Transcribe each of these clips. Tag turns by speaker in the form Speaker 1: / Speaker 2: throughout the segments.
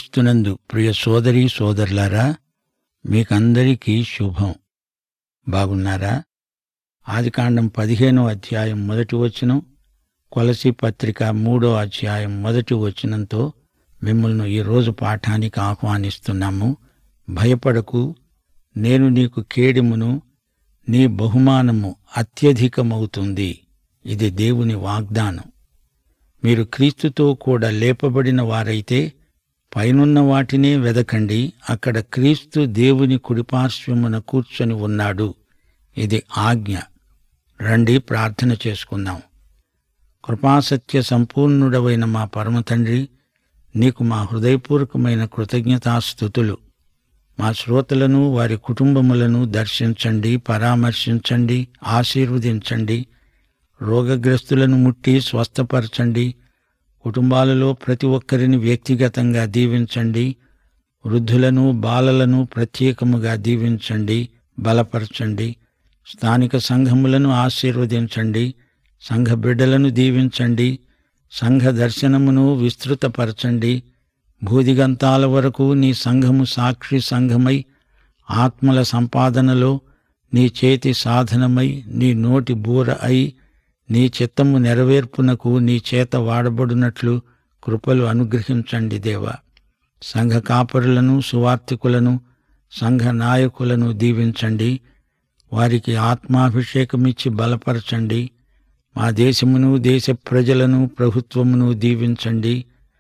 Speaker 1: క్రీస్తునందు ప్రియ సోదరీ సోదరులారా మీకందరికీ శుభం బాగున్నారా ఆదికాండం పదిహేనో అధ్యాయం మొదటి వచనం కొలసి పత్రిక మూడో అధ్యాయం మొదటి వచనంతో మిమ్మల్ని ఈరోజు పాఠానికి ఆహ్వానిస్తున్నాము భయపడకు నేను నీకు కేడిమును నీ బహుమానము అత్యధికమవుతుంది ఇది దేవుని వాగ్దానం మీరు క్రీస్తుతో కూడా లేపబడిన వారైతే పైనున్న వాటినే వెదకండి అక్కడ క్రీస్తు దేవుని కుడిపార్శ్వమున కూర్చొని ఉన్నాడు ఇది ఆజ్ఞ రండి ప్రార్థన చేసుకుందాం కృపాసత్య సంపూర్ణుడవైన మా పరమతండ్రి నీకు మా హృదయపూర్వకమైన కృతజ్ఞతాస్థుతులు మా శ్రోతలను వారి కుటుంబములను దర్శించండి పరామర్శించండి ఆశీర్వదించండి రోగగ్రస్తులను ముట్టి స్వస్థపరచండి కుటుంబాలలో ప్రతి ఒక్కరిని వ్యక్తిగతంగా దీవించండి వృద్ధులను బాలలను ప్రత్యేకముగా దీవించండి బలపరచండి స్థానిక సంఘములను ఆశీర్వదించండి సంఘ బిడ్డలను దీవించండి సంఘ దర్శనమును విస్తృతపరచండి భూదిగంతాల వరకు నీ సంఘము సాక్షి సంఘమై ఆత్మల సంపాదనలో నీ చేతి సాధనమై నీ నోటి బూర అయి నీ చిత్తము నెరవేర్పునకు నీ చేత వాడబడినట్లు కృపలు అనుగ్రహించండి దేవా సంఘ కాపరులను సువార్థికులను సంఘ నాయకులను దీవించండి వారికి ఆత్మాభిషేకమిచ్చి బలపరచండి మా దేశమును దేశ ప్రజలను ప్రభుత్వమును దీవించండి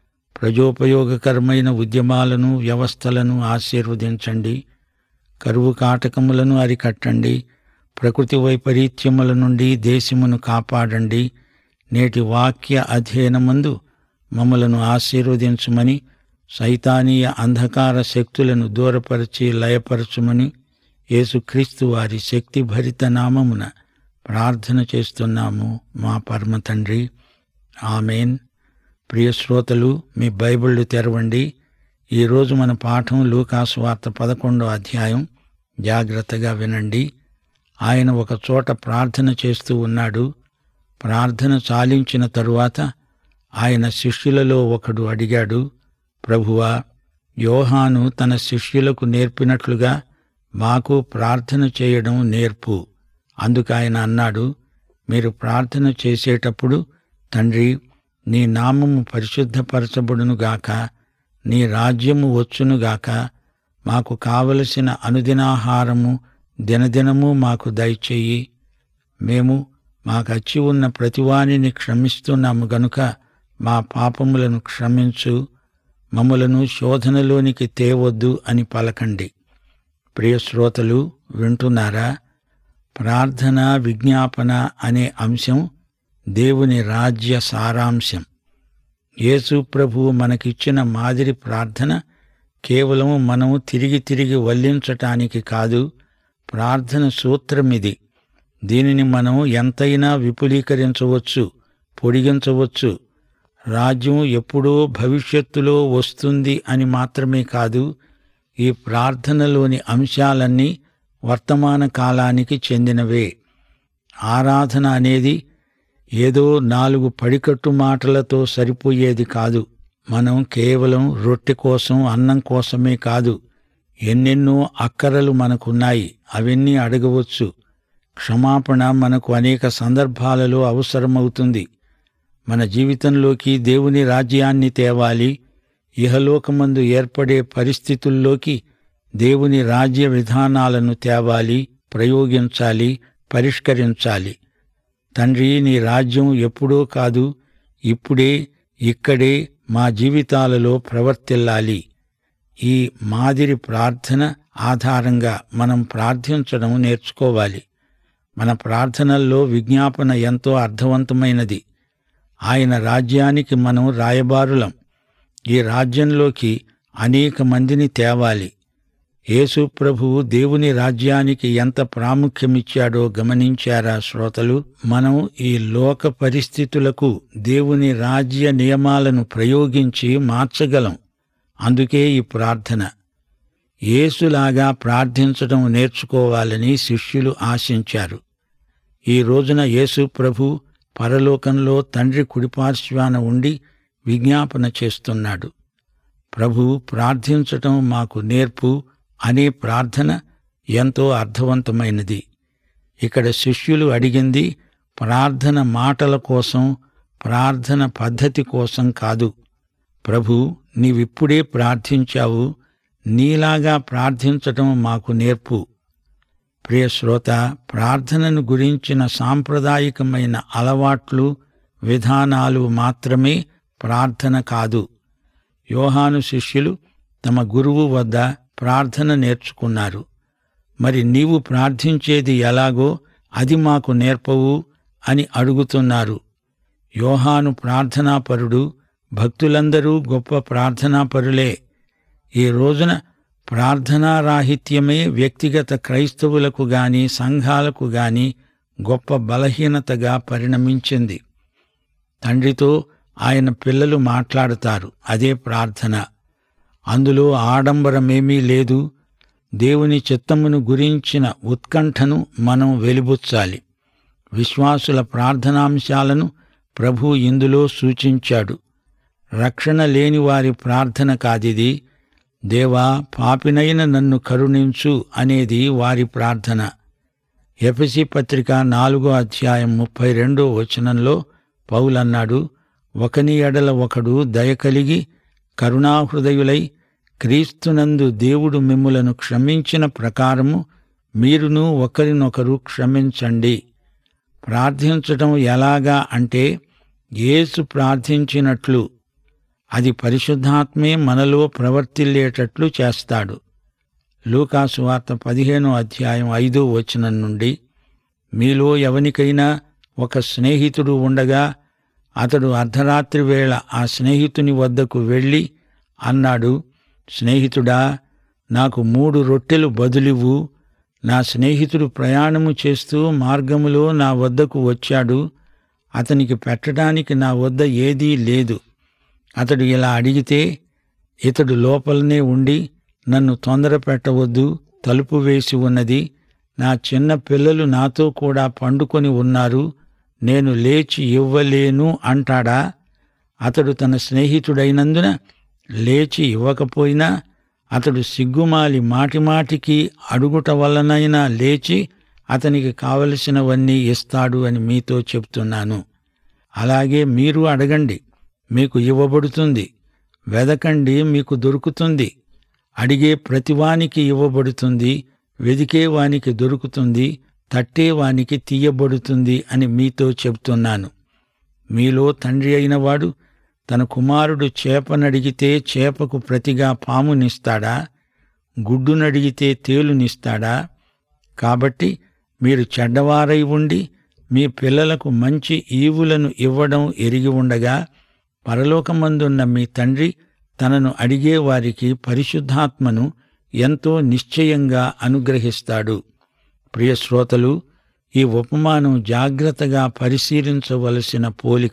Speaker 1: ప్రజోపయోగకరమైన ఉద్యమాలను వ్యవస్థలను ఆశీర్వదించండి కరువు కాటకములను అరికట్టండి ప్రకృతి వైపరీత్యముల నుండి దేశమును కాపాడండి నేటి వాక్య అధ్యయనమందు మమ్మలను ఆశీర్వదించుమని సైతానీయ అంధకార శక్తులను దూరపరిచి లయపరచుమని యేసుక్రీస్తు వారి శక్తిభరిత నామమున ప్రార్థన చేస్తున్నాము మా పరమ తండ్రి ఆమెన్ ప్రియ శ్రోతలు మీ బైబిళ్ళు తెరవండి ఈరోజు మన పాఠం లూకాసు వార్త పదకొండో అధ్యాయం జాగ్రత్తగా వినండి ఆయన ఒక చోట ప్రార్థన చేస్తూ ఉన్నాడు ప్రార్థన చాలించిన తరువాత ఆయన శిష్యులలో ఒకడు అడిగాడు ప్రభువా యోహాను తన శిష్యులకు నేర్పినట్లుగా మాకు ప్రార్థన చేయడం నేర్పు అందుకు ఆయన అన్నాడు మీరు ప్రార్థన చేసేటప్పుడు తండ్రి నీ నామము పరిశుద్ధపరచబడునుగాక నీ రాజ్యము వచ్చునుగాక మాకు కావలసిన అనుదినాహారము దినదినము మాకు దయచేయి మేము మాకచ్చి ఉన్న ప్రతివానిని క్షమిస్తున్నాము గనుక మా పాపములను క్షమించు మమ్ములను శోధనలోనికి తేవద్దు అని పలకండి ప్రియ శ్రోతలు వింటున్నారా ప్రార్థన విజ్ఞాపన అనే అంశం దేవుని రాజ్య సారాంశం యేసు ప్రభువు మనకిచ్చిన మాదిరి ప్రార్థన కేవలం మనం తిరిగి తిరిగి వల్లించటానికి కాదు ప్రార్థన సూత్రమిది దీనిని మనం ఎంతైనా విపులీకరించవచ్చు పొడిగించవచ్చు రాజ్యం ఎప్పుడో భవిష్యత్తులో వస్తుంది అని మాత్రమే కాదు ఈ ప్రార్థనలోని అంశాలన్నీ వర్తమాన కాలానికి చెందినవే ఆరాధన అనేది ఏదో నాలుగు పడికట్టు మాటలతో సరిపోయేది కాదు మనం కేవలం రొట్టె కోసం అన్నం కోసమే కాదు ఎన్నెన్నో అక్కరలు మనకున్నాయి అవన్నీ అడగవచ్చు క్షమాపణ మనకు అనేక సందర్భాలలో అవసరమవుతుంది మన జీవితంలోకి దేవుని రాజ్యాన్ని తేవాలి ఇహలోకమందు ఏర్పడే పరిస్థితుల్లోకి దేవుని రాజ్య విధానాలను తేవాలి ప్రయోగించాలి పరిష్కరించాలి తండ్రి నీ రాజ్యం ఎప్పుడో కాదు ఇప్పుడే ఇక్కడే మా జీవితాలలో ప్రవర్తిల్లాలి ఈ మాదిరి ప్రార్థన ఆధారంగా మనం ప్రార్థించడం నేర్చుకోవాలి మన ప్రార్థనల్లో విజ్ఞాపన ఎంతో అర్థవంతమైనది ఆయన రాజ్యానికి మనం రాయబారులం ఈ రాజ్యంలోకి అనేక మందిని తేవాలి యేసు ప్రభువు దేవుని రాజ్యానికి ఎంత ప్రాముఖ్యమిచ్చాడో గమనించారా శ్రోతలు మనం ఈ లోక పరిస్థితులకు దేవుని రాజ్య నియమాలను ప్రయోగించి మార్చగలం అందుకే ఈ ప్రార్థన యేసులాగా ప్రార్థించడం నేర్చుకోవాలని శిష్యులు ఆశించారు ఈ రోజున యేసు ప్రభు పరలోకంలో తండ్రి కుడిపార్శ్వాన ఉండి విజ్ఞాపన చేస్తున్నాడు ప్రభు ప్రార్థించటం మాకు నేర్పు అనే ప్రార్థన ఎంతో అర్థవంతమైనది ఇక్కడ శిష్యులు అడిగింది ప్రార్థన మాటల కోసం ప్రార్థన పద్ధతి కోసం కాదు ప్రభు నీవిప్పుడే ప్రార్థించావు నీలాగా ప్రార్థించటం మాకు నేర్పు ప్రియ శ్రోత ప్రార్థనను గురించిన సాంప్రదాయికమైన అలవాట్లు విధానాలు మాత్రమే ప్రార్థన కాదు యోహాను శిష్యులు తమ గురువు వద్ద ప్రార్థన నేర్చుకున్నారు మరి నీవు ప్రార్థించేది ఎలాగో అది మాకు నేర్పవు అని అడుగుతున్నారు యోహాను ప్రార్థనాపరుడు భక్తులందరూ గొప్ప ప్రార్థనాపరులే ఈ రోజున ప్రార్థనారాహిత్యమే వ్యక్తిగత క్రైస్తవులకు గాని సంఘాలకు గాని గొప్ప బలహీనతగా పరిణమించింది తండ్రితో ఆయన పిల్లలు మాట్లాడతారు అదే ప్రార్థన అందులో ఆడంబరమేమీ లేదు దేవుని చిత్తమును గురించిన ఉత్కంఠను మనం వెలిబుచ్చాలి విశ్వాసుల ప్రార్థనాంశాలను ప్రభు ఇందులో సూచించాడు రక్షణ లేని వారి ప్రార్థన కాదిది దేవా పాపినైన నన్ను కరుణించు అనేది వారి ప్రార్థన ఎఫసి పత్రిక నాలుగో అధ్యాయం ముప్పై రెండో వచనంలో పౌలన్నాడు ఒకని ఎడల ఒకడు దయ కలిగి కరుణాహృదయులై క్రీస్తునందు దేవుడు మిమ్ములను క్షమించిన ప్రకారము మీరును ఒకరినొకరు క్షమించండి ప్రార్థించటం ఎలాగా అంటే యేసు ప్రార్థించినట్లు అది పరిశుద్ధాత్మే మనలో ప్రవర్తిల్లేటట్లు చేస్తాడు లూకాసు వార్త పదిహేనో అధ్యాయం ఐదో వచనం నుండి మీలో ఎవనికైనా ఒక స్నేహితుడు ఉండగా అతడు అర్ధరాత్రి వేళ ఆ స్నేహితుని వద్దకు వెళ్ళి అన్నాడు స్నేహితుడా నాకు మూడు రొట్టెలు బదులివ్వు నా స్నేహితుడు ప్రయాణము చేస్తూ మార్గములో నా వద్దకు వచ్చాడు అతనికి పెట్టడానికి నా వద్ద ఏదీ లేదు అతడు ఇలా అడిగితే ఇతడు లోపలనే ఉండి నన్ను తొందర పెట్టవద్దు తలుపు వేసి ఉన్నది నా చిన్న పిల్లలు నాతో కూడా పండుకొని ఉన్నారు నేను లేచి ఇవ్వలేను అంటాడా అతడు తన స్నేహితుడైనందున లేచి ఇవ్వకపోయినా అతడు సిగ్గుమాలి మాటిమాటికి అడుగుట వల్లనైనా లేచి అతనికి కావలసినవన్నీ ఇస్తాడు అని మీతో చెప్తున్నాను అలాగే మీరు అడగండి మీకు ఇవ్వబడుతుంది వెదకండి మీకు దొరుకుతుంది అడిగే ప్రతివానికి ఇవ్వబడుతుంది వెదికేవానికి దొరుకుతుంది తట్టేవానికి తీయబడుతుంది అని మీతో చెప్తున్నాను మీలో తండ్రి అయినవాడు తన కుమారుడు చేపనడిగితే చేపకు ప్రతిగా పామునిస్తాడా గుడ్డునడిగితే తేలునిస్తాడా కాబట్టి మీరు చెడ్డవారై ఉండి మీ పిల్లలకు మంచి ఈవులను ఇవ్వడం ఎరిగి ఉండగా పరలోకమందున్న మీ తండ్రి తనను అడిగే వారికి పరిశుద్ధాత్మను ఎంతో నిశ్చయంగా అనుగ్రహిస్తాడు ప్రియ శ్రోతలు ఈ ఉపమానం జాగ్రత్తగా పరిశీలించవలసిన పోలిక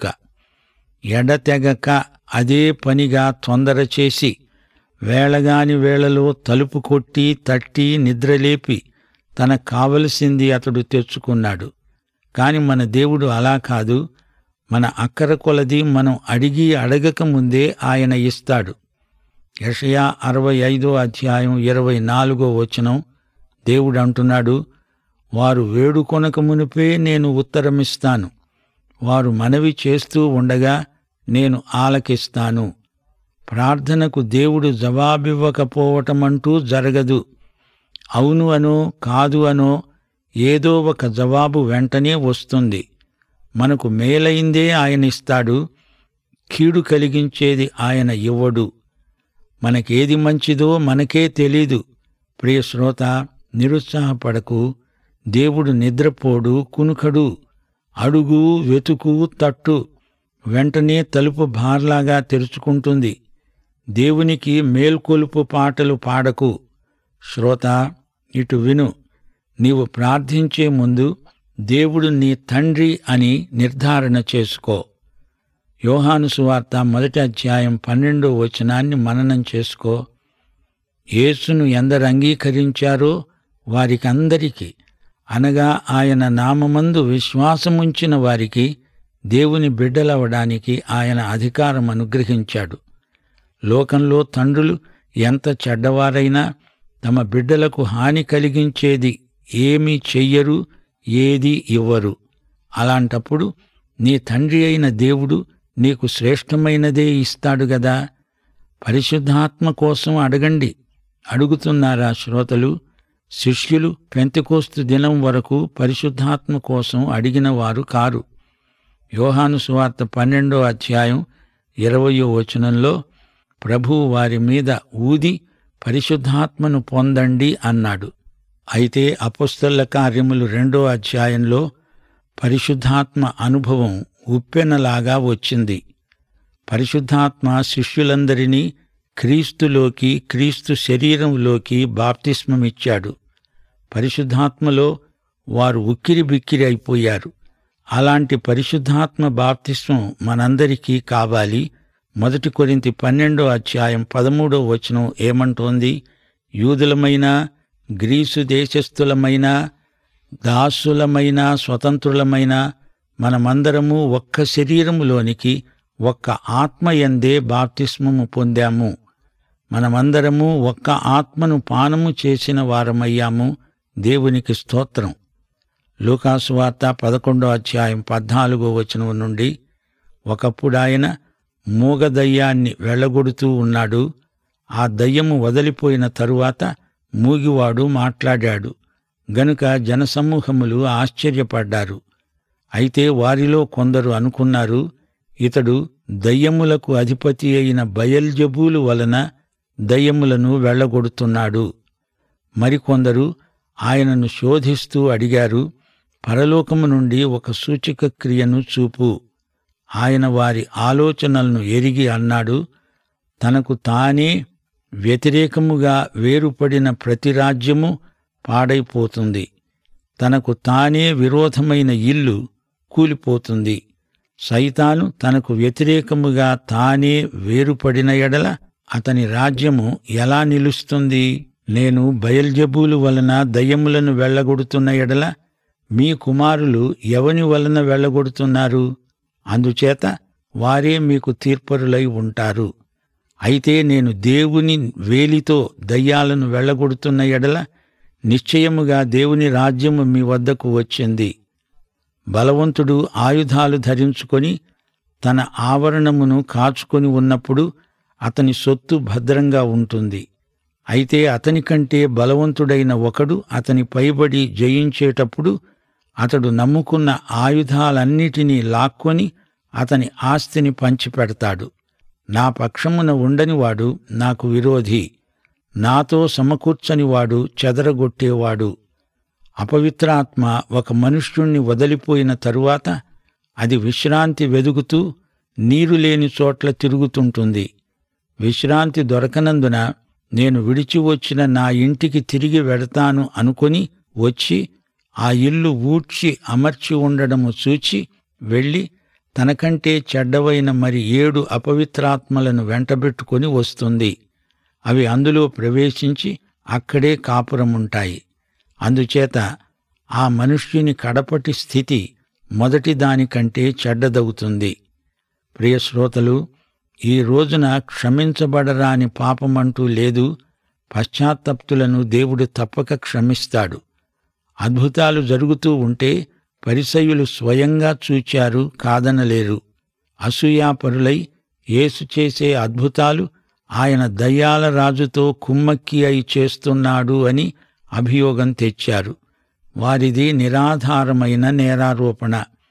Speaker 1: ఎడతెగక అదే పనిగా తొందర చేసి వేళగాని వేళలో తలుపు కొట్టి తట్టి నిద్రలేపి తనకు కావలసింది అతడు తెచ్చుకున్నాడు కాని మన దేవుడు అలా కాదు మన అక్కర కొలది మనం అడిగి అడగక ముందే ఆయన ఇస్తాడు యషయా అరవై ఐదో అధ్యాయం ఇరవై నాలుగో వచనం దేవుడు అంటున్నాడు వారు వేడుకొనక మునిపే నేను ఉత్తరమిస్తాను వారు మనవి చేస్తూ ఉండగా నేను ఆలకిస్తాను ప్రార్థనకు దేవుడు జవాబివ్వకపోవటమంటూ జరగదు అవును అనో కాదు అనో ఏదో ఒక జవాబు వెంటనే వస్తుంది మనకు మేలైందే ఆయన ఇస్తాడు కీడు కలిగించేది ఆయన ఇవ్వడు మనకేది మంచిదో మనకే తెలీదు ప్రియ శ్రోత నిరుత్సాహపడకు దేవుడు నిద్రపోడు కునుకడు అడుగు వెతుకు తట్టు వెంటనే తలుపు బార్లాగా తెరుచుకుంటుంది దేవునికి మేల్కొలుపు పాటలు పాడకు శ్రోత ఇటు విను నీవు ప్రార్థించే ముందు దేవుడు నీ తండ్రి అని నిర్ధారణ చేసుకో యోహాను సువార్త మొదటి అధ్యాయం పన్నెండో వచనాన్ని మననం చేసుకో యేసును ఎందరు అంగీకరించారో వారికందరికీ అనగా ఆయన నామమందు విశ్వాసముంచిన వారికి దేవుని బిడ్డలవడానికి ఆయన అధికారం అనుగ్రహించాడు లోకంలో తండ్రులు ఎంత చెడ్డవారైనా తమ బిడ్డలకు హాని కలిగించేది ఏమీ చెయ్యరు ఏది ఇవ్వరు అలాంటప్పుడు నీ తండ్రి అయిన దేవుడు నీకు శ్రేష్టమైనదే ఇస్తాడు గదా పరిశుద్ధాత్మ కోసం అడగండి అడుగుతున్నారా శ్రోతలు శిష్యులు పెంతెకోస్తు దినం వరకు పరిశుద్ధాత్మ కోసం అడిగిన వారు కారు యోహాను సువార్త పన్నెండో అధ్యాయం ఇరవయో వచనంలో ప్రభువు వారి మీద ఊది పరిశుద్ధాత్మను పొందండి అన్నాడు అయితే అపుస్తల కార్యములు రెండో అధ్యాయంలో పరిశుద్ధాత్మ అనుభవం ఉప్పెనలాగా వచ్చింది పరిశుద్ధాత్మ శిష్యులందరినీ క్రీస్తులోకి క్రీస్తు శరీరంలోకి బాప్తిస్మమిచ్చాడు పరిశుద్ధాత్మలో వారు ఉక్కిరి బిక్కిరి అయిపోయారు అలాంటి పరిశుద్ధాత్మ బాప్తిస్మం మనందరికీ కావాలి మొదటి కొరింతి పన్నెండో అధ్యాయం పదమూడో వచనం ఏమంటోంది యూదులమైన గ్రీసు దేశస్థులమైన దాసులమైన స్వతంత్రులమైన మనమందరము ఒక్క శరీరములోనికి ఒక్క ఆత్మయందే బాప్తిస్మము పొందాము మనమందరము ఒక్క ఆత్మను పానము చేసిన వారమయ్యాము దేవునికి స్తోత్రం లూకాసు వార్త పదకొండో అధ్యాయం పద్నాలుగో వచనం నుండి ఒకప్పుడు ఆయన మూగదయ్యాన్ని వెళ్ళగొడుతూ ఉన్నాడు ఆ దయ్యము వదిలిపోయిన తరువాత మూగివాడు మాట్లాడాడు గనుక జనసమూహములు ఆశ్చర్యపడ్డారు అయితే వారిలో కొందరు అనుకున్నారు ఇతడు దయ్యములకు అధిపతి అయిన బయల్జబూలు వలన దయ్యములను వెళ్ళగొడుతున్నాడు మరికొందరు ఆయనను శోధిస్తూ అడిగారు పరలోకము నుండి ఒక సూచక క్రియను చూపు ఆయన వారి ఆలోచనలను ఎరిగి అన్నాడు తనకు తానే వ్యతిరేకముగా వేరుపడిన ప్రతి రాజ్యము పాడైపోతుంది తనకు తానే విరోధమైన ఇల్లు కూలిపోతుంది సైతాను తనకు వ్యతిరేకముగా తానే వేరుపడిన ఎడల అతని రాజ్యము ఎలా నిలుస్తుంది నేను బయల్జబూలు వలన దయ్యములను వెళ్ళగొడుతున్న ఎడల మీ కుమారులు ఎవని వలన వెళ్ళగొడుతున్నారు అందుచేత వారే మీకు తీర్పరులై ఉంటారు అయితే నేను దేవుని వేలితో దయ్యాలను వెళ్ళగొడుతున్న ఎడల నిశ్చయముగా దేవుని రాజ్యము మీ వద్దకు వచ్చింది బలవంతుడు ఆయుధాలు ధరించుకొని తన ఆవరణమును కాచుకొని ఉన్నప్పుడు అతని సొత్తు భద్రంగా ఉంటుంది అయితే అతని కంటే బలవంతుడైన ఒకడు అతని పైబడి జయించేటప్పుడు అతడు నమ్ముకున్న ఆయుధాలన్నిటినీ లాక్కొని అతని ఆస్తిని పంచిపెడతాడు నా పక్షమున ఉండనివాడు నాకు విరోధి నాతో సమకూర్చనివాడు చెదరగొట్టేవాడు అపవిత్రాత్మ ఒక మనుష్యుణ్ణి వదిలిపోయిన తరువాత అది విశ్రాంతి వెదుగుతూ నీరు లేని చోట్ల తిరుగుతుంటుంది విశ్రాంతి దొరకనందున నేను విడిచి వచ్చిన నా ఇంటికి తిరిగి వెడతాను అనుకొని వచ్చి ఆ ఇల్లు ఊడ్చి అమర్చి ఉండడము చూచి వెళ్ళి తనకంటే చెడ్డవైన మరి ఏడు అపవిత్రాత్మలను వెంటబెట్టుకొని వస్తుంది అవి అందులో ప్రవేశించి అక్కడే కాపురముంటాయి అందుచేత ఆ మనుష్యుని కడపటి స్థితి మొదటి దానికంటే చెడ్డదవుతుంది ప్రియశ్రోతలు ఈ రోజున క్షమించబడరాని పాపమంటూ లేదు పశ్చాత్తప్తులను దేవుడు తప్పక క్షమిస్తాడు అద్భుతాలు జరుగుతూ ఉంటే పరిసయులు స్వయంగా చూచారు కాదనలేరు అసూయాపరులై యేసు చేసే అద్భుతాలు ఆయన దయ్యాల రాజుతో కుమ్మక్కి అయి చేస్తున్నాడు అని అభియోగం తెచ్చారు వారిది నిరాధారమైన నేరారోపణ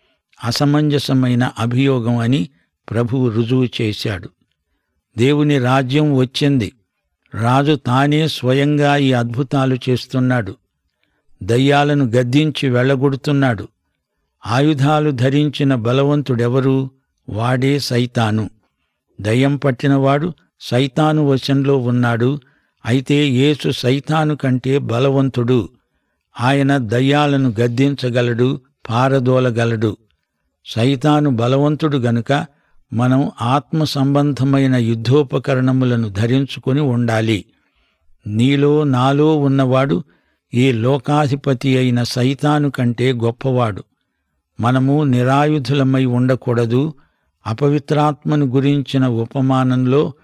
Speaker 1: అసమంజసమైన అభియోగం అని ప్రభువు రుజువు చేశాడు దేవుని రాజ్యం వచ్చింది రాజు తానే స్వయంగా ఈ అద్భుతాలు చేస్తున్నాడు దయ్యాలను గద్దించి వెళ్ళగొడుతున్నాడు ఆయుధాలు ధరించిన బలవంతుడెవరు వాడే సైతాను దయ్యం పట్టినవాడు సైతాను వశంలో ఉన్నాడు అయితే యేసు సైతాను కంటే బలవంతుడు ఆయన దయ్యాలను గద్దించగలడు పారదోలగలడు సైతాను బలవంతుడు గనుక మనం ఆత్మ సంబంధమైన యుద్ధోపకరణములను ధరించుకొని ఉండాలి నీలో నాలో ఉన్నవాడు ఈ లోకాధిపతి అయిన సైతాను కంటే గొప్పవాడు మనము నిరాయుధులమై ఉండకూడదు అపవిత్రాత్మను గురించిన ఉపమానంలో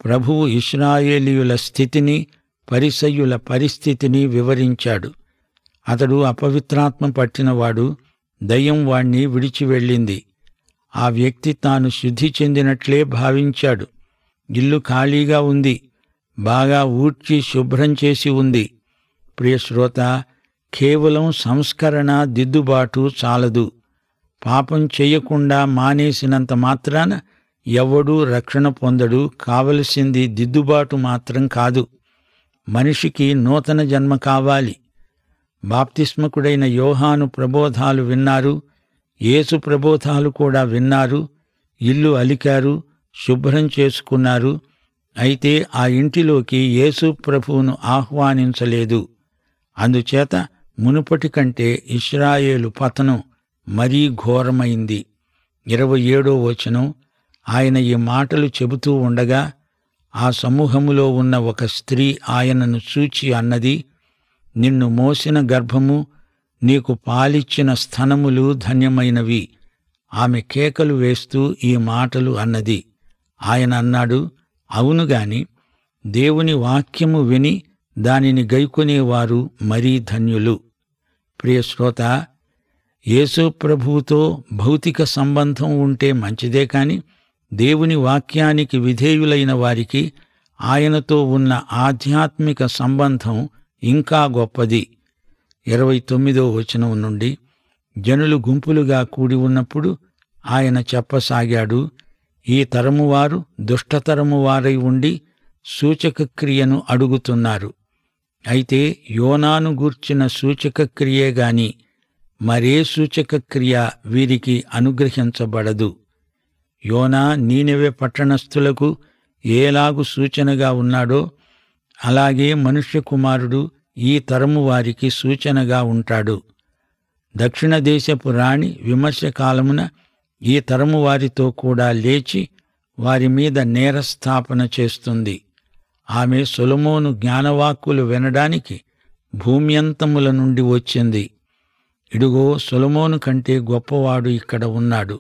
Speaker 1: ప్రభువు ఇస్రాయేలీయుల స్థితిని పరిసయ్యుల పరిస్థితిని వివరించాడు అతడు అపవిత్రాత్మ పట్టినవాడు దయ్యం వాణ్ణి విడిచి వెళ్ళింది ఆ వ్యక్తి తాను శుద్ధి చెందినట్లే భావించాడు ఇల్లు ఖాళీగా ఉంది బాగా ఊడ్చి శుభ్రం చేసి ఉంది ప్రియశ్రోత కేవలం సంస్కరణ దిద్దుబాటు చాలదు పాపం చేయకుండా మానేసినంత మాత్రాన ఎవడూ రక్షణ పొందడు కావలసింది దిద్దుబాటు మాత్రం కాదు మనిషికి నూతన జన్మ కావాలి బాప్తిస్మకుడైన యోహాను ప్రబోధాలు విన్నారు యేసు ప్రబోధాలు కూడా విన్నారు ఇల్లు అలికారు శుభ్రం చేసుకున్నారు అయితే ఆ ఇంటిలోకి యేసు ప్రభువును ఆహ్వానించలేదు అందుచేత మునుపటి కంటే ఇస్రాయేలు పతనం మరీ ఘోరమైంది ఇరవై ఏడో వచనం ఆయన ఈ మాటలు చెబుతూ ఉండగా ఆ సమూహములో ఉన్న ఒక స్త్రీ ఆయనను చూచి అన్నది నిన్ను మోసిన గర్భము నీకు పాలిచ్చిన స్థనములు ధన్యమైనవి ఆమె కేకలు వేస్తూ ఈ మాటలు అన్నది ఆయన అన్నాడు అవును గాని దేవుని వాక్యము విని దానిని గైకొనేవారు మరీ ధన్యులు ప్రియ శ్రోత యేసు ప్రభువుతో భౌతిక సంబంధం ఉంటే మంచిదే కాని దేవుని వాక్యానికి విధేయులైన వారికి ఆయనతో ఉన్న ఆధ్యాత్మిక సంబంధం ఇంకా గొప్పది ఇరవై తొమ్మిదో వచనం నుండి జనులు గుంపులుగా కూడి ఉన్నప్పుడు ఆయన చెప్పసాగాడు ఈ తరము వారు దుష్టతరము వారై ఉండి సూచక క్రియను అడుగుతున్నారు అయితే యోనాను గూర్చిన సూచక క్రియే గాని మరే సూచక క్రియ వీరికి అనుగ్రహించబడదు యోనా నీనెవె పట్టణస్థులకు ఏలాగు సూచనగా ఉన్నాడో అలాగే మనుష్య కుమారుడు ఈ తరము వారికి సూచనగా ఉంటాడు దక్షిణ దేశపు రాణి విమర్శ కాలమున ఈ తరము వారితో కూడా లేచి వారి మీద నేరస్థాపన చేస్తుంది ఆమె సొలమోను జ్ఞానవాక్కులు వినడానికి భూమ్యంతముల నుండి వచ్చింది ఇడుగో సొలమోను కంటే గొప్పవాడు ఇక్కడ ఉన్నాడు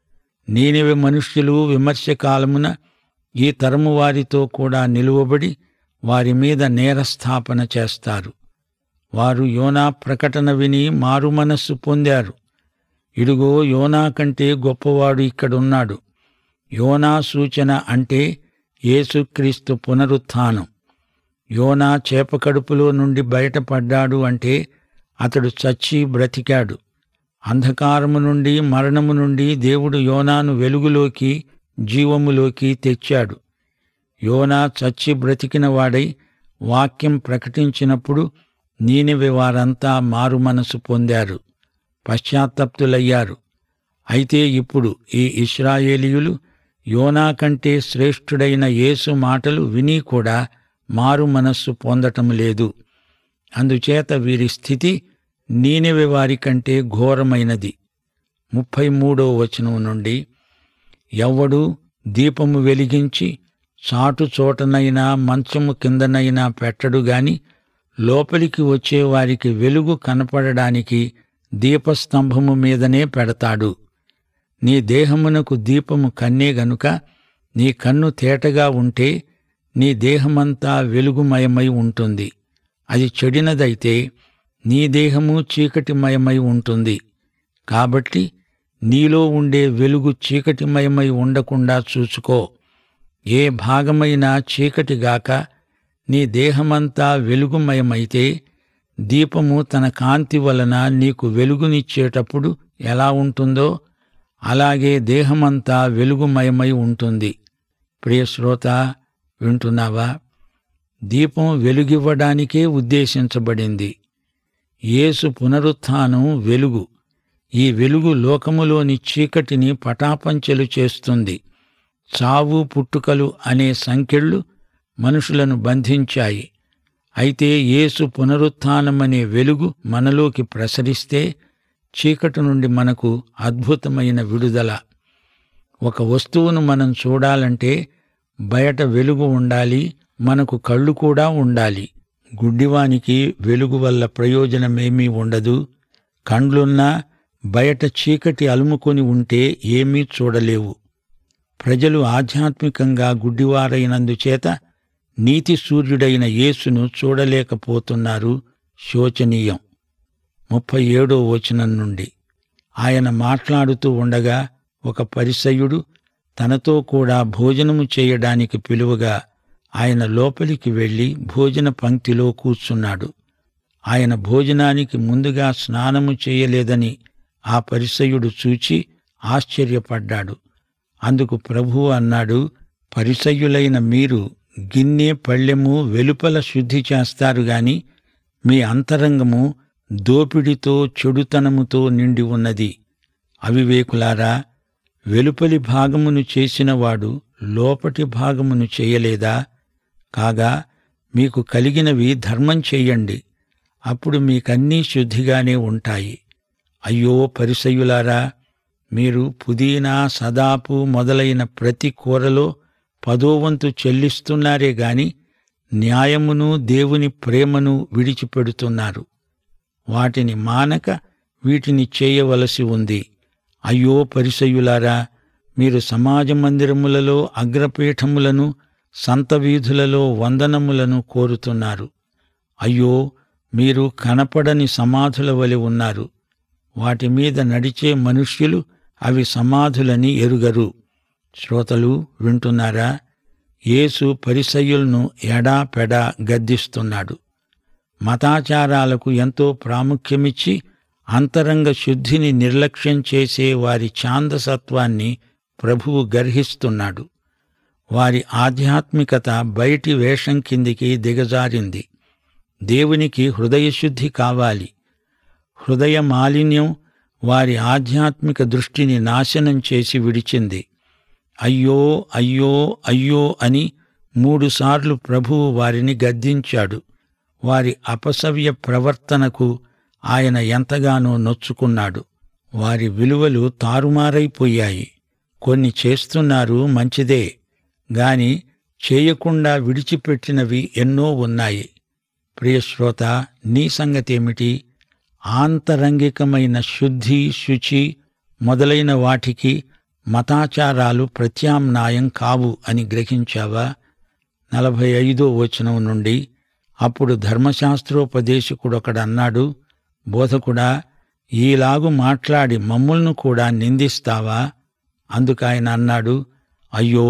Speaker 1: నీనివె మనుష్యులు విమర్శ కాలమున ఈ తరము వారితో కూడా నిలువబడి వారి మీద నేరస్థాపన చేస్తారు వారు యోనా ప్రకటన విని మారుమనస్సు పొందారు ఇడుగో యోనా కంటే గొప్పవాడు ఇక్కడున్నాడు యోనా సూచన అంటే యేసుక్రీస్తు పునరుత్థానం యోనా చేపకడుపులో నుండి బయటపడ్డాడు అంటే అతడు చచ్చి బ్రతికాడు అంధకారము నుండి మరణము నుండి దేవుడు యోనాను వెలుగులోకి జీవములోకి తెచ్చాడు యోనా చచ్చి బ్రతికిన వాడై వాక్యం ప్రకటించినప్పుడు నీనివె వారంతా మారుమనసు పొందారు పశ్చాత్తప్తులయ్యారు అయితే ఇప్పుడు ఈ ఇస్రాయేలీయులు యోనా కంటే శ్రేష్ఠుడైన యేసు మాటలు విని కూడా మారు మనస్సు పొందటం లేదు అందుచేత వీరి స్థితి నీనెవె వారి కంటే ఘోరమైనది ముప్పై మూడో వచనం నుండి ఎవ్వడు దీపము వెలిగించి చాటు చోటనైనా మంచము కిందనైనా పెట్టడు గాని లోపలికి వచ్చే వారికి వెలుగు కనపడడానికి దీపస్తంభము మీదనే పెడతాడు నీ దేహమునకు దీపము కన్నే గనుక నీ కన్ను తేటగా ఉంటే నీ దేహమంతా వెలుగుమయమై ఉంటుంది అది చెడినదైతే నీ దేహము చీకటిమయమై ఉంటుంది కాబట్టి నీలో ఉండే వెలుగు చీకటిమయమై ఉండకుండా చూసుకో ఏ భాగమైనా చీకటిగాక నీ దేహమంతా వెలుగుమయమైతే దీపము తన కాంతి వలన నీకు వెలుగునిచ్చేటప్పుడు ఎలా ఉంటుందో అలాగే దేహమంతా వెలుగుమయమై ఉంటుంది ప్రియశ్రోత వింటున్నావా దీపం వెలుగివ్వడానికే ఉద్దేశించబడింది యేసు పునరుత్థానం వెలుగు ఈ వెలుగు లోకములోని చీకటిని పటాపంచెలు చేస్తుంది చావు పుట్టుకలు అనే సంఖ్యళ్ళు మనుషులను బంధించాయి అయితే యేసు పునరుత్థానమనే వెలుగు మనలోకి ప్రసరిస్తే చీకటి నుండి మనకు అద్భుతమైన విడుదల ఒక వస్తువును మనం చూడాలంటే బయట వెలుగు ఉండాలి మనకు కళ్ళు కూడా ఉండాలి గుడ్డివానికి వెలుగు వల్ల ప్రయోజనమేమీ ఉండదు కండ్లున్నా బయట చీకటి అలుముకొని ఉంటే ఏమీ చూడలేవు ప్రజలు ఆధ్యాత్మికంగా గుడ్డివారైనందుచేత నీతి సూర్యుడైన యేసును చూడలేకపోతున్నారు శోచనీయం ముప్పై ఏడో వచనం నుండి ఆయన మాట్లాడుతూ ఉండగా ఒక పరిసయుడు తనతో కూడా భోజనము చేయడానికి పిలువగా ఆయన లోపలికి వెళ్లి భోజన పంక్తిలో కూర్చున్నాడు ఆయన భోజనానికి ముందుగా స్నానము చేయలేదని ఆ పరిసయుడు చూచి ఆశ్చర్యపడ్డాడు అందుకు ప్రభువు అన్నాడు పరిసయ్యులైన మీరు గిన్నె పళ్ళెము వెలుపల శుద్ధి చేస్తారు గాని మీ అంతరంగము దోపిడితో చెడుతనముతో నిండి ఉన్నది అవివేకులారా వెలుపలి భాగమును చేసినవాడు లోపటి భాగమును చేయలేదా కాగా మీకు కలిగినవి ధర్మం చెయ్యండి అప్పుడు మీకన్నీ శుద్ధిగానే ఉంటాయి అయ్యో పరిసయులారా మీరు పుదీనా సదాపు మొదలైన ప్రతి కూరలో పదోవంతు చెల్లిస్తున్నారే గాని న్యాయమును దేవుని ప్రేమను విడిచిపెడుతున్నారు వాటిని మానక వీటిని చేయవలసి ఉంది అయ్యో పరిసయులారా మీరు సమాజ మందిరములలో అగ్రపీఠములను సంత వీధులలో వందనములను కోరుతున్నారు అయ్యో మీరు కనపడని సమాధుల వలె ఉన్నారు వాటి మీద నడిచే మనుష్యులు అవి సమాధులని ఎరుగరు శ్రోతలు వింటున్నారా యేసు పరిసయ్యులను ఎడా పెడా గద్దిస్తున్నాడు మతాచారాలకు ఎంతో ప్రాముఖ్యమిచ్చి అంతరంగ శుద్ధిని నిర్లక్ష్యం చేసే వారి ఛాందసత్వాన్ని ప్రభువు గర్హిస్తున్నాడు వారి ఆధ్యాత్మికత బయటి వేషం కిందికి దిగజారింది దేవునికి హృదయశుద్ధి కావాలి హృదయ మాలిన్యం వారి ఆధ్యాత్మిక దృష్టిని నాశనం చేసి విడిచింది అయ్యో అయ్యో అయ్యో అని మూడుసార్లు ప్రభువు వారిని గద్దించాడు వారి అపసవ్య ప్రవర్తనకు ఆయన ఎంతగానో నొచ్చుకున్నాడు వారి విలువలు తారుమారైపోయాయి కొన్ని చేస్తున్నారు మంచిదే గాని చేయకుండా విడిచిపెట్టినవి ఎన్నో ఉన్నాయి ప్రియశ్రోత నీ సంగతేమిటి ఆంతరంగికమైన శుద్ధి శుచి మొదలైన వాటికి మతాచారాలు ప్రత్యామ్నాయం కావు అని గ్రహించావా నలభై ఐదో వచనం నుండి అప్పుడు ధర్మశాస్త్రోపదేశకుడొకడన్నాడు బోధకుడా ఈలాగు మాట్లాడి మమ్ములను కూడా నిందిస్తావా అందుకాయన అన్నాడు అయ్యో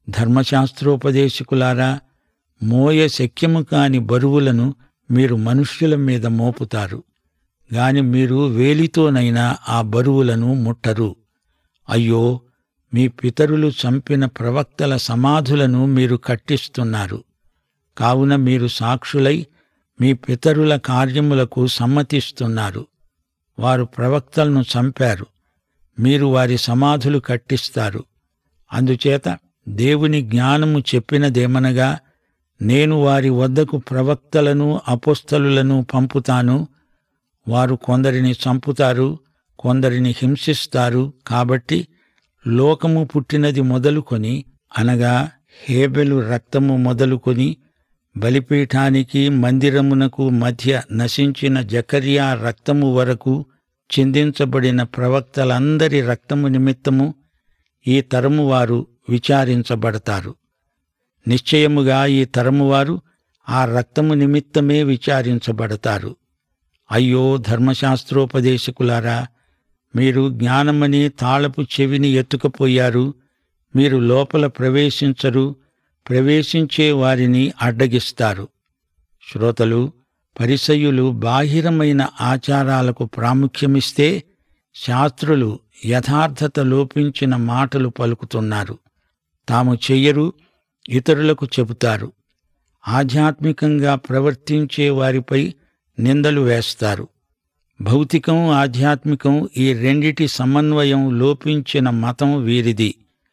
Speaker 1: ధర్మశాస్త్రోపదేశకులారా మోయ శక్యము కాని బరువులను మీరు మనుష్యుల మీద మోపుతారు గాని మీరు వేలితోనైనా ఆ బరువులను ముట్టరు అయ్యో మీ పితరులు చంపిన ప్రవక్తల సమాధులను మీరు కట్టిస్తున్నారు కావున మీరు సాక్షులై మీ పితరుల కార్యములకు సమ్మతిస్తున్నారు వారు ప్రవక్తలను చంపారు మీరు వారి సమాధులు కట్టిస్తారు అందుచేత దేవుని జ్ఞానము చెప్పినదేమనగా నేను వారి వద్దకు ప్రవక్తలను అపోస్తలులను పంపుతాను వారు కొందరిని చంపుతారు కొందరిని హింసిస్తారు కాబట్టి లోకము పుట్టినది మొదలుకొని అనగా హేబెలు రక్తము మొదలుకొని బలిపీఠానికి మందిరమునకు మధ్య నశించిన జకర్యా రక్తము వరకు చిందించబడిన ప్రవక్తలందరి రక్తము నిమిత్తము ఈ తరము వారు విచారించబడతారు నిశ్చయముగా ఈ తరము వారు ఆ రక్తము నిమిత్తమే విచారించబడతారు అయ్యో ధర్మశాస్త్రోపదేశకులారా మీరు జ్ఞానమని తాళపు చెవిని ఎత్తుకపోయారు మీరు లోపల ప్రవేశించరు ప్రవేశించే వారిని అడ్డగిస్తారు శ్రోతలు పరిసయులు బాహిరమైన ఆచారాలకు ప్రాముఖ్యమిస్తే శాస్త్రులు యథార్థత లోపించిన మాటలు పలుకుతున్నారు తాము చెయ్యరు ఇతరులకు చెబుతారు ఆధ్యాత్మికంగా ప్రవర్తించే వారిపై నిందలు వేస్తారు భౌతికం ఆధ్యాత్మికం ఈ రెండిటి సమన్వయం లోపించిన మతం వీరిది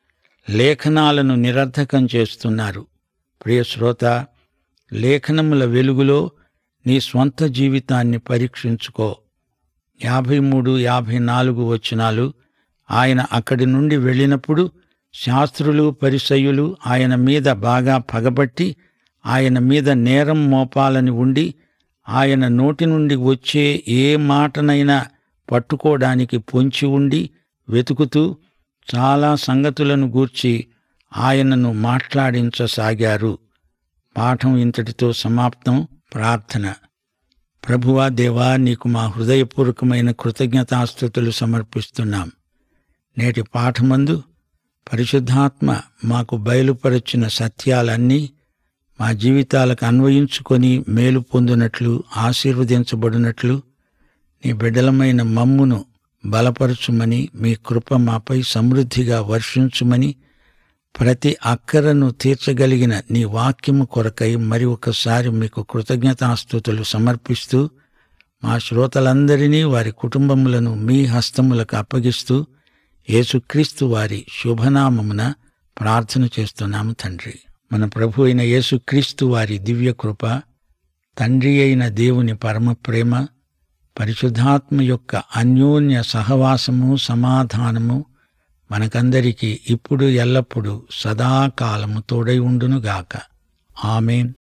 Speaker 1: లేఖనాలను నిరర్ధకం చేస్తున్నారు ప్రియశ్రోత లేఖనముల వెలుగులో నీ స్వంత జీవితాన్ని పరీక్షించుకో యాభై మూడు యాభై నాలుగు వచనాలు ఆయన అక్కడి నుండి వెళ్ళినప్పుడు శాస్త్రులు పరిసయులు ఆయన మీద బాగా పగబట్టి ఆయన మీద నేరం మోపాలని ఉండి ఆయన నోటి నుండి వచ్చే ఏ మాటనైనా పట్టుకోవడానికి పొంచి ఉండి వెతుకుతూ చాలా సంగతులను గూర్చి ఆయనను మాట్లాడించసాగారు పాఠం ఇంతటితో సమాప్తం ప్రార్థన ప్రభువా దేవా నీకు మా హృదయపూర్వకమైన కృతజ్ఞతాస్థుతులు సమర్పిస్తున్నాం నేటి పాఠమందు పరిశుద్ధాత్మ మాకు బయలుపరచిన సత్యాలన్నీ మా జీవితాలకు అన్వయించుకొని మేలు పొందినట్లు ఆశీర్వదించబడినట్లు నీ బిడ్డలమైన మమ్మును బలపరచుమని మీ కృప మాపై సమృద్ధిగా వర్షించుమని ప్రతి అక్కరను తీర్చగలిగిన నీ వాక్యము కొరకై మరి ఒకసారి మీకు కృతజ్ఞతాస్థుతులు సమర్పిస్తూ మా శ్రోతలందరినీ వారి కుటుంబములను మీ హస్తములకు అప్పగిస్తూ యేసుక్రీస్తు వారి శుభనామమున ప్రార్థన చేస్తున్నాము తండ్రి మన ప్రభు అయిన యేసుక్రీస్తు వారి దివ్య కృప తండ్రి అయిన దేవుని పరమ ప్రేమ పరిశుద్ధాత్మ యొక్క అన్యోన్య సహవాసము సమాధానము మనకందరికీ ఇప్పుడు ఎల్లప్పుడూ సదాకాలము తోడై ఉండునుగాక ఆమెన్